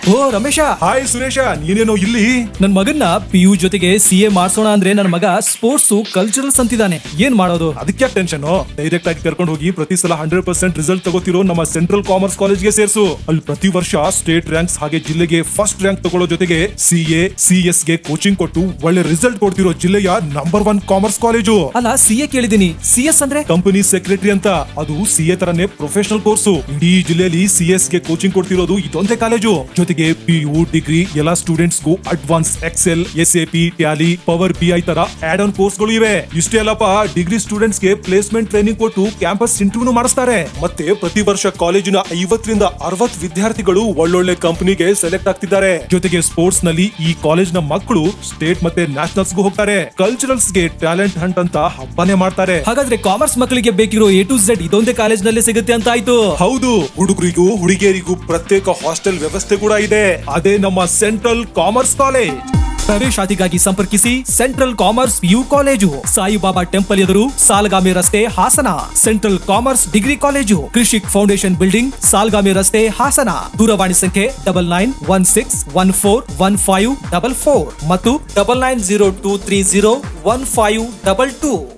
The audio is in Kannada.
ಓ ರಮೇಶ ಹಾಯ್ ಸುರೇಶ ನೀನೇನೋ ಇಲ್ಲಿ ನನ್ ಮಗನ್ನ ಪಿ ಯು ಜೊತೆಗೆ ಸಿ ಎ ಮಾಡ್ಸೋಣ ಅಂದ್ರೆ ನನ್ನ ಮಗ ಸ್ಪೋರ್ಟ್ಸ್ ಕಲ್ಚರಲ್ಸ್ ಅಂತಿದ್ದಾನೆ ಏನ್ ಮಾಡೋದು ಅದಕ್ಕೆ ಟೆನ್ಷನ್ ಡೈರೆಕ್ಟ್ ಆಗಿ ಕರ್ಕೊಂಡು ಹೋಗಿ ಪ್ರತಿ ಸಲ ಹಂಡ್ರೆಡ್ ಪರ್ಸೆಂಟ್ ರಿಸಲ್ಟ್ ತಗೋತಿರೋ ನಮ್ಮ ಸೆಂಟ್ರಲ್ ಕಾಮರ್ಸ್ ಕಾಲೇಜ್ಗೆ ಸೇರ್ಸು ಅಲ್ಲಿ ಪ್ರತಿ ವರ್ಷ ಸ್ಟೇಟ್ ರ್ಯಾಂಕ್ಸ್ ಹಾಗೆ ಜಿಲ್ಲೆಗೆ ಫಸ್ಟ್ ರ್ಯಾಂಕ್ ತಗೊಳ್ಳೋ ಜೊತೆಗೆ ಸಿ ಎ ಸಿ ಎಸ್ ಗೆ ಕೋಚಿಂಗ್ ಕೊಟ್ಟು ಒಳ್ಳೆ ರಿಸಲ್ಟ್ ಕೊಡ್ತಿರೋ ಜಿಲ್ಲೆಯ ನಂಬರ್ ಒನ್ ಕಾಮರ್ಸ್ ಕಾಲೇಜು ಅಲ್ಲ ಸಿ ಎ ಕೇಳಿದೀನಿ ಸಿ ಎಸ್ ಅಂದ್ರೆ ಕಂಪನಿ ಸೆಕ್ರೆಟರಿ ಅಂತ ಅದು ಸಿ ಎ ತರನೇ ಪ್ರೊಫೆಷನಲ್ ಕೋರ್ಸು ಇಡೀ ಜಿಲ್ಲೆಯಲ್ಲಿ ಸಿ ಎಸ್ ಗೆ ಕೋಚಿಂಗ್ ಕೊಡ್ತಿರೋದು ಇದೊಂದೇ ಕಾಲೇಜು ಜೊತೆಗೆ ಪಿ ಯು ಡಿಗ್ರಿ ಎಲ್ಲಾ ಸ್ಟೂಡೆಂಟ್ಸ್ ಗೂ advance Excel S A P Tally Power B I ತರ ಆಡ್ ಆನ್ ಕೋರ್ಸ್ ಗಳು ಇವೆ ಇಷ್ಟೇ ಅಲ್ಲಪ್ಪ ಡಿಗ್ರಿ ಸ್ಟೂಡೆಂಟ್ಸ್ ಗೆ ಪ್ಲೇಸ್ಮೆಂಟ್ ಟ್ರೈನಿಂಗ್ ಕೊಟ್ಟು ಕ್ಯಾಂಪಸ್ ಇಂಟರ್ವ್ಯೂ ಮಾಡಿಸ್ತಾರೆ ಮತ್ತೆ ಪ್ರತಿ ವರ್ಷ ಕಾಲೇಜಿನ ಐವತ್ತರಿಂದ ಅರವತ್ ವಿದ್ಯಾರ್ಥಿಗಳು ಒಳ್ಳೊಳ್ಳೆ ಕಂಪನಿಗೆ ಸೆಲೆಕ್ಟ್ ಆಗ್ತಿದ್ದಾರೆ ಜೊತೆಗೆ ಸ್ಪೋರ್ಟ್ಸ್ ನಲ್ಲಿ ಈ ಕಾಲೇಜ್ ನ ಮಕ್ಕಳು ಸ್ಟೇಟ್ ಮತ್ತೆ ನ್ಯಾಷನಲ್ಸ್ ಗೂ ಹೋಗ್ತಾರೆ ಕಲ್ಚರಲ್ಸ್ ಗೆ ಟ್ಯಾಲೆಂಟ್ ಹಂಟ್ ಅಂತ ಹಬ್ಬನೇ ಮಾಡ್ತಾರೆ ಹಾಗಾದ್ರೆ ಕಾಮರ್ಸ್ ಮಕ್ಕಳಿಗೆ ಬೇಕಿರೋ ಎ ಟು ಝೆಡ್ ಇದೊಂದೇ ಕಾಲೇಜ್ ನಲ್ಲಿ ಸಿಗುತ್ತೆ ಅಂತ ಆಯ್ತು ಹೌದು ಹುಡುಗರಿಗೂ ಹುಡುಗಿಯರಿಗೂ ಪ್ರತ್ಯೇಕ ಹಾಸ್ಟೆಲ್ ವ್ಯವಸ್ಥೆ ಕೂಡ ಇದೆ ಅದೇ ನಮ್ಮ ಸೆಂಟ್ರಲ್ ಕಾಮರ್ಸ್ ಕಾಲೇಜ್ ಪ್ರವೇಶಾತಿಗಾಗಿ ಸಂಪರ್ಕಿಸಿ ಸೆಂಟ್ರಲ್ ಕಾಮರ್ಸ್ ಯು ಕಾಲೇಜು ಸಾಯಿಬಾಬಾ ಟೆಂಪಲ್ ಎದುರು ಸಾಲಗಾಮಿ ರಸ್ತೆ Hassan central commerce degree college Krishik foundation building Salgami ರಸ್ತೆ ಹಾಸನ ದೂರವಾಣಿ ಸಂಖ್ಯೆ double nine one six one four one five double four ಮತ್ತು double nine zero two three zero one five double two